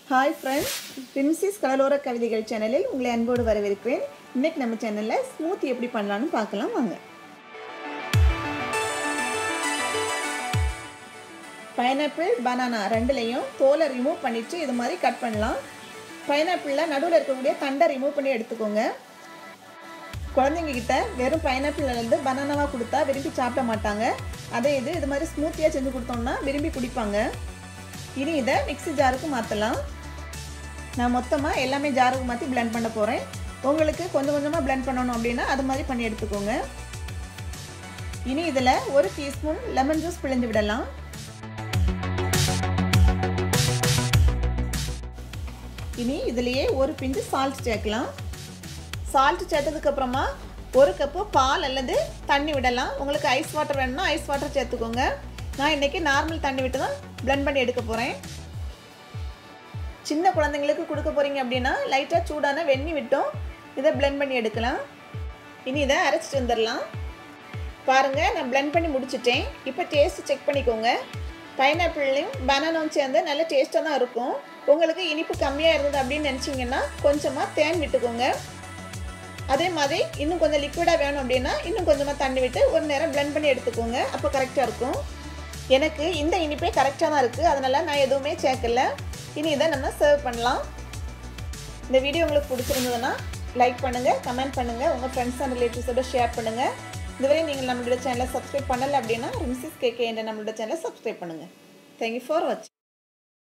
hi friends princess கடலோர கவிதைகள் சேனலில் உங்களை அன்போடு வரவேற்கிறேன் இன்னைக்கு நம்ம சேனலில் ஸ்மூத்தி எப்படி பண்ணலான்னு பார்க்கலாம் வாங்க பைனாப்பிள் பனானா ரெண்டுலேயும் தோலை ரிமூவ் பண்ணிவிட்டு இது மாதிரி கட் பண்ணலாம் பைனாப்பிளில் நடுவில் இருக்கக்கூடிய தண்டை ரிமூவ் பண்ணி எடுத்துக்கோங்க குழந்தைங்க கிட்ட வெறும் பைனாப்பிள்லேருந்து பனானாவாக கொடுத்தா விரும்பி சாப்பிட மாட்டாங்க அதே இது இது மாதிரி ஸ்மூத்தியாக செஞ்சு கொடுத்தோம்னா விரும்பி குடிப்பாங்க இனி இதை மிக்ஸி ஜாருக்கு மாற்றலாம் நான் மொத்தமாக எல்லாமே ஜாருக்கு மாற்றி பிளெண்ட் பண்ண போகிறேன் உங்களுக்கு கொஞ்சம் கொஞ்சமாக பிளெண்ட் பண்ணணும் அப்படின்னா அது மாதிரி பண்ணி எடுத்துக்கோங்க இனி இதில் ஒரு டீஸ்பூன் லெமன் ஜூஸ் பிழிஞ்சு விடலாம் இனி இதுலேயே ஒரு பிஞ்சு சால்ட் சேர்க்கலாம் சால்ட் சேர்த்ததுக்கப்புறமா ஒரு கப்பு பால் அல்லது தண்ணி விடலாம் உங்களுக்கு ஐஸ் வாட்டர் வேணும்னா ஐஸ் வாட்டர் சேர்த்துக்கோங்க நான் இன்றைக்கி நார்மல் தண்ணி விட்டு தான் பிளெண்ட் பண்ணி எடுக்க போகிறேன் சின்ன குழந்தைங்களுக்கு கொடுக்க போகிறீங்க அப்படின்னா லைட்டாக சூடான வெந்நி விட்டும் இதை பிளெண்ட் பண்ணி எடுக்கலாம் இனி இதை அரைச்சிட்டு வந்துடலாம் பாருங்கள் நான் பிளெண்ட் பண்ணி முடிச்சிட்டேன் இப்போ டேஸ்ட் செக் பண்ணிக்கோங்க பைனாப்பிள்லையும் பனானாவும் சேர்ந்து நல்ல டேஸ்ட்டாக தான் இருக்கும் உங்களுக்கு இனிப்பு கம்மியாக இருந்தது அப்படின்னு நினச்சிங்கன்னா கொஞ்சமாக தேன் விட்டுக்கோங்க அதே மாதிரி இன்னும் கொஞ்சம் லிக்விடாக வேணும் அப்படின்னா இன்னும் கொஞ்சமாக தண்ணி விட்டு ஒரு நேரம் பிளெண்ட் பண்ணி எடுத்துக்கோங்க அப்போ கரெக்டாக இருக்கும் எனக்கு இந்த இனிப்பே கரெக்டாக தான் இருக்குது அதனால் நான் எதுவுமே சேர்க்கல இனி இதை நம்ம சர்வ் பண்ணலாம் இந்த வீடியோ உங்களுக்கு பிடிச்சிருந்ததுன்னா லைக் பண்ணுங்கள் கமெண்ட் பண்ணுங்கள் உங்கள் ஃப்ரெண்ட்ஸ் அண்ட் ரிலேட்டிவ்ஸோட ஷேர் பண்ணுங்கள் இதுவரை நீங்கள் நம்மளோட சேனலை சப்ஸ்கிரைப் பண்ணலை அப்படின்னா ரிம்சிஸ் கேகே என்ற நம்மளோட சேனலை சப்ஸ்கிரைப் பண்ணுங்கள் தேங்க்யூ ஃபார் வாட்சிங்